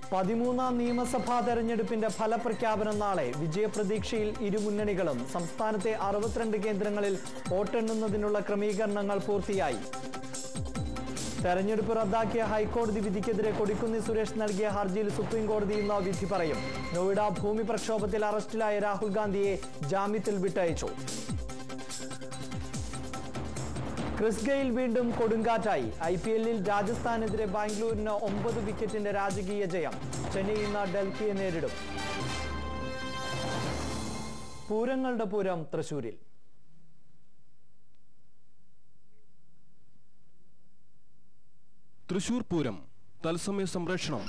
പതിമൂന്നാം നിയമസഭാ തെരഞ്ഞെടുപ്പിന്റെ ഫലപ്രഖ്യാപനം നാളെ വിജയപ്രതീക്ഷയിൽ ഇരുമുന്നണികളും സംസ്ഥാനത്തെ അറുപത്തിരണ്ട് കേന്ദ്രങ്ങളിൽ വോട്ടെണ്ണുന്നതിനുള്ള ക്രമീകരണങ്ങൾ പൂർത്തിയായി തെരഞ്ഞെടുപ്പ് റദ്ദാക്കിയ ഹൈക്കോടതി വിധിക്കെതിരെ കൊടിക്കുന്നിൽ സുരേഷ് നൽകിയ ഹർജിയിൽ സുപ്രീം കോടതി ഇന്ന് വിധി പറയും നോയിഡ ഭൂമി പ്രക്ഷോഭത്തിൽ അറസ്റ്റിലായ രാഹുൽ ഗാന്ധിയെ ജാമ്യത്തിൽ വിട്ടയച്ചു ക്രിസ് ഗെയിൽ വീണ്ടും കൊടുങ്കാറ്റായി ഐ പി എല്ലിൽ രാജസ്ഥാനെതിരെ ബാംഗ്ലൂരിന് ഒമ്പത് വിക്കറ്റിന്റെ രാജകീയ ജയം ചെന്നൈ ഇന്ന് ഡൽഹിയെ നേരിടും പൂരങ്ങളുടെ പൂരം തൃശൂരിൽ തൃശൂർ പൂരം തത്സമയ സംപ്രേഷണം